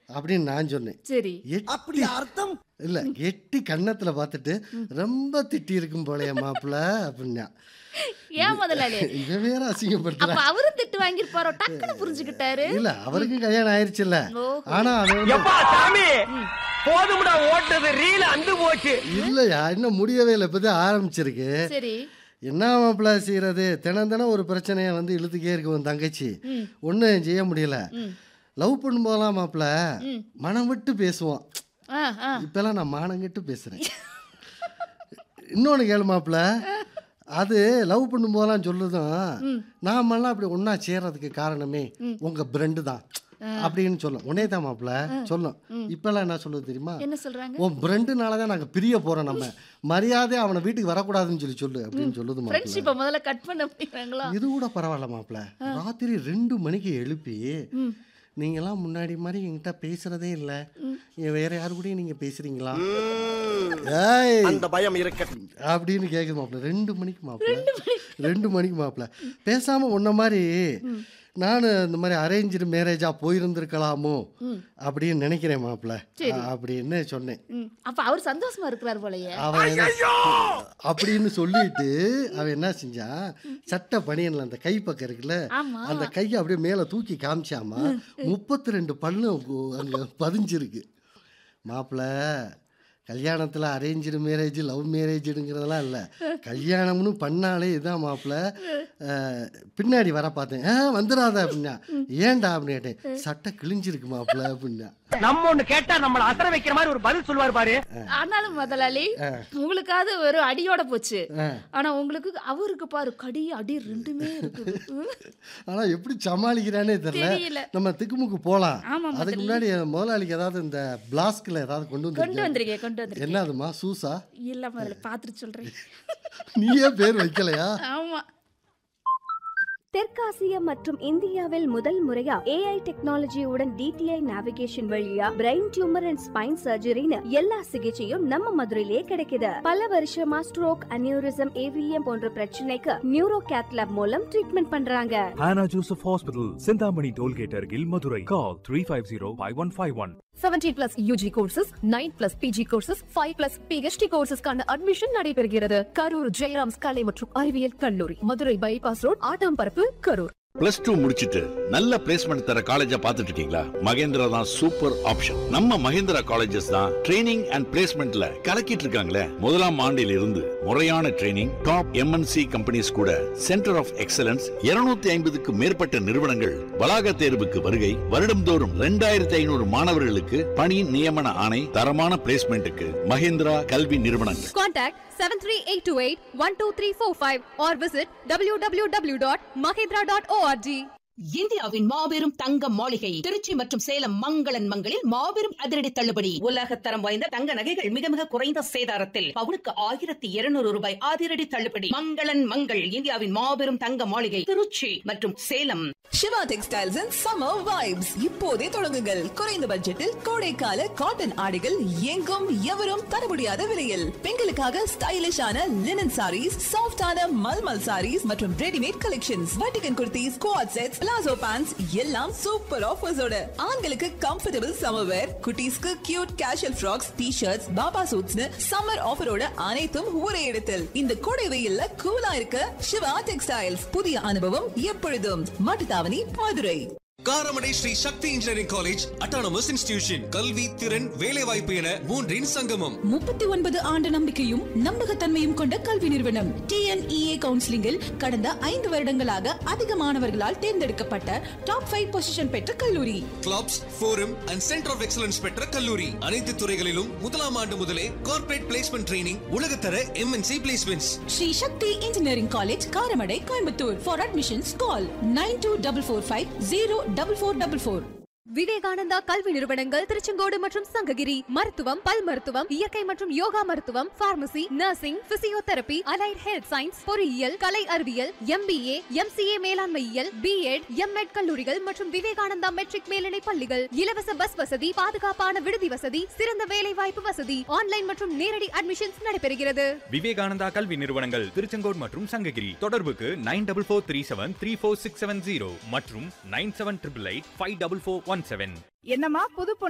அப்படின்னு நான் சொன்னேன் சரி எட்டி அர்த்தம் இல்ல எட்டி கன்னத்துல பார்த்துட்டு ரொம்ப திட்டி இருக்கும் போலயே மாப்பிள்ள அப்படின்னா ஏன் முதலாளி இதை வேற அசிங்கப்படுத்துற அப்ப அவரும் திட்டு வாங்கிருப்பாரோ டக்குன்னு புரிஞ்சுக்கிட்டாரு இல்ல அவருக்கும் கல்யாணம் ஆயிருச்சுல்ல ஓஹோ. ஆனா அது வந்து எப்பா சாமி போதும்டா ஓட்டது ரீல் அந்து போச்சு இல்லையா இன்னும் முடியவே இல்லை இப்பதான் ஆரம்பிச்சிருக்கு சரி என்ன மாப்பிள்ள செய்யறது தினம் தினம் ஒரு பிரச்சனையை வந்து இழுத்துக்கே இருக்கு உன் தங்கச்சி ம். ஒன்றும் செய்ய முடியல ம். லவ் பண்ணும்போதெல்லாம் மாப்பிள்ள ம். மனம் விட்டு பேசுவோம் ஆ ஆ இப்பெல்லாம் நான் மானங்கிட்டு பேசுறேன் இன்னொன்று கேளு மாப்பிள்ள அது லவ் பண்ணும்போதெல்லாம் சொல்லுதும் நாமெல்லாம் அப்படி ஒன்றா சேர்றதுக்கு காரணமே உங்க பிரெண்டு தான் அப்படின்னு சொல்லும் உன்னே தான் மாப்பிள்ள சொல்லும் இப்பெல்லாம் என்ன சொல்லுது தெரியுமா என்ன சொல்றாங்க உன் பிரெண்டுனால தான் நாங்கள் பிரிய போகிறோம் நம்ம மரியாதை அவனை வீட்டுக்கு வரக்கூடாதுன்னு சொல்லி சொல்லு அப்படின்னு சொல்லுது மாப்பிள்ள ஃப்ரெண்ட்ஷிப்பை முதல்ல கட் பண்ண போயிடுறாங்களா இது கூட பரவாயில்ல மாப்பிள்ள ராத்திரி ரெண்டு மணிக்கு எழுப்பி நீங்களாம் முன்னாடி மாதிரி என்கிட்ட பேசுறதே இல்லை வேற யாரு கூடயும் நீங்க பேசுறீங்களா ஏய் அந்த பயம் இருக்க அப்படின்னு கேக்குது மாப்பிள்ள ரெண்டு மணிக்கு மாப்பிள்ள ரெண்டு மணிக்கு மாப்பிள்ள பேசாம உன்ன மாதிரி நான் இந்த மாதிரி அரேஞ்சு மேரேஜா போயிருந்திருக்கலாமோ அப்படின்னு நினைக்கிறேன் மாப்பிள்ள அப்படின்னு சொன்னேன் ம். அப்ப அவர் சந்தோஷமா இருக்கிறார் போலயே அவன் என்ன- அப்படின்னு சொல்லிட்டு அவன் என்ன செஞ்சான் சட்டை பனியன்ல அந்த கை பக்கம் இருக்குல்ல ஆமா அந்த கையை அப்படியே மேலே தூக்கி காமிச்சாமா முப்பத்தி ரெண்டு பல்லு அங்கே பதிஞ்சிருக்கு மாப்பிள்ள கல்யாணத்தில் அரேஞ்சு மேரேஜ் லவ் மேரேஜுங்கிறதெல்லாம் இல்லை கல்யாணம்னு பண்ணாலே இதான் மாப்பிள்ள அஹ், பின்னாடி வர பார்த்தேன் ஆ வந்துடாத அப்படின்னா ஏன்டா அப்படின்னு கேட்டேன் சட்டை கிழிஞ்சிருக்கு மாப்பிள்ள அப்படின்னா நம்ம ஒண்ணு கேட்டா நம்மள அசர வைக்கிற மாதிரி ஒரு பதில் சொல்லுவார் பாரு ஆனாலும் முதலாளி உங்களுக்காவது வெறும் அடியோட போச்சு ஆ. ஆனா உங்களுக்கு அவருக்கு பாரு கடி அடி ரெண்டுமே இருக்குது ம். ஆனால் எப்படி சமாளிக்கிறானே தெரியல தெரியல நம்ம திக்குமுக்கு போகலாம் ஆமா, அதுக்கு முன்னாடி முதலாளிக்கு ஏதாவது இந்த பிளாஸ்கில் ஏதாவது கொண்டு கொண்டு வந்து வந்திருக்கேன் கொண்டு வந்திருக்கேன் என்னதுமா சூசா இல்ல முதல்ல பாத்துட்டு சொல்றேன் நீயே பேர் வைக்கலையா ஆமா தெற்காசியா மற்றும் இந்தியாவில் முதல் முறையா ஏஐ டெக்னாலஜியுடன் டிடிஐ நேவிகேஷன் வழியா பிரெயின் டியூமர் அண்ட் ஸ்பைன் சர்ஜரின்னு எல்லா சிகிச்சையும் நம்ம மதுரையிலேயே கிடைக்குது பல வருஷமா ஸ்ட்ரோக் அனியூரிசம் ஏவிஎம் போன்ற பிரச்சனைக்கு நியூரோ கேத்லாப் மூலம் ட்ரீட்மெண்ட் பண்றாங்க Hannah Joseph Hospital, Sindhamani Tollgate, Argil, Madurai. Call 350-5151. 17 plus UG courses nine plus PG courses five plus PhD கோர்சஸ்க்கான அட்மிஷன் நடைபெறுகிறது கரூர் ஜெயராம்ஸ் கலை மற்றும் அறிவியல் கல்லூரி Madurai bypass road Attamparappu Karur plus two முடிச்சிட்டு நல்ல பிளேஸ்மெண்ட் தர காலேஜா பார்த்துட்டு இருக்கீங்களா மகேந்திரா தான் சூப்பர் ஆப்ஷன் நம்ம மகேந்திரா காலேஜஸ் தான் ட்ரைனிங் அண்ட் பிளேஸ்மெண்ட்ல கலக்கிட்டு இருக்காங்களே முதலாம் ஆண்டில் இருந்து முறையான ட்ரைனிங் டாப் எம்என்சி கம்பெனிஸ் கூட சென்டர் ஆஃப் எக்ஸலன்ஸ் 250 ஐம்பதுக்கு மேற்பட்ட நிறுவனங்கள் வளாக தேர்வுக்கு வருகை வருடம்தோறும் ரெண்டாயிரத்தி ஐநூறு மாணவர்களுக்கு பணி நியமன ஆணை தரமான பிளேஸ்மெண்ட்டுக்கு மகேந்திரா கல்வி நிறுவனங்கள் contact seven three eight two eight one two three four five or visit W W W dot Mahendra dot ORG இந்தியாவின் மாபெரும் தங்க மாளிகை திருச்சி மற்றும் சேலம் மங்களன் மங்களில் மாபெரும் அதிரடி தள்ளுபடி உலகத்தரம் வாய்ந்த தங்க நகைகள் மிக மிக குறைந்த சேதாரத்தில் பவுனுக்கு ஆயிரத்தி இருநூறு ரூபாய் அதிரடி தள்ளுபடி மங்களன் மங்கள் இந்தியாவின் மாபெரும் தங்க மாளிகை திருச்சி மற்றும் Salem Siva textiles and summer vibes இப்போதே தொடங்குங்கள் குறைந்த பட்ஜெட்டில் கோடைக்கால காட்டன் ஆடைகள் எங்கும் எவரும் தர முடியாத விலையில் பெண்களுக்காக ஸ்டைலிஷான லினன் சாரீஸ் சாஃப்டான மல்மல் சாரீஸ் மற்றும் ரெடிமேட் கலெக்ஷன்ஸ் வட்டிகன் kurtis co-ord sets palazzo pants எல்லாம் சூப்பர் ஆஃபர்ஸோட ஆண்களுக்கு கம்ஃபர்டபுள் சம்மர் வேர் குட்டீஸ்க்கு cute casual frocks T shirts பாபா சூட்ஸ்னு சம்மர் ஆஃபரோட அனைத்தும் ஒரே இடத்தில் இந்த கோடை வெயில்ல கூலா இருக்க சிவா டெக்ஸ்டைல்ஸ் புதிய அனுபவம் எப்பொழுதும் Mattuthavani Madurai Karamadai Sri Sakthi engineering college autonomous institution கல்வி திறன் வேலைவாய்ப்பு என மூன்றின் சங்கமம் முப்பத்தி ஒன்பது ஆண்டு நம்பிக்கையும் நம்பகத்தன்மையும் கொண்ட கல்வி நிறுவனம் டிஎன்இஏ கவுன்சிலிங்கில் கடந்த ஐந்து வருடங்களாக அதிக மாணவர்களால் தேர்ந்தெடுக்கப்பட்ட டாப் ஃபைவ் பொசிஷன் பெற்ற கல்லூரி clubs forum and centre of excellence பெற்ற கல்லூரி அனைத்து துறைகளிலும் முதலாம் ஆண்டு முதலே கார்ப்பரேட் பிளேஸ்மெண்ட் ட்ரைனிங் உலகத்தர MNC placements Sri Sakthi engineering college Karamadai Coimbatore for admissions call nine two double four five zero double four double four Vivekananda கல்வி நிறுவனங்கள் திருச்செங்கோடு மற்றும் சங்ககிரி மருத்துவம் பல் மருத்துவம் இயற்கை மற்றும் யோகா மருத்துவம் pharmacy nursing physiotherapy allied health science பொறியியல் கலை அறிவியல் எம்பிஏ எம்சிஏ மேலாண்மையியல் பிஎட் எம்எட் கல்லூரிகள் மற்றும் விவேகானந்தா மெட்ரிக் மேல்நிலை பள்ளிகள் இலவச பஸ் வசதி பாதுகாப்பான விடுதி வசதி சிறந்த வேலை வாய்ப்பு வசதி ஆன்லைன் மற்றும் நேரடி அட்மிஷன்ஸ் நடைபெறுகிறது விவேகானந்தா கல்வி நிறுவனங்கள் திருச்செங்கோடு மற்றும் சங்ககிரி தொடர்புக்கு nine double four three seven three four six seven zero மற்றும் nine seven triple eight five double four one seven என்னம்மா புது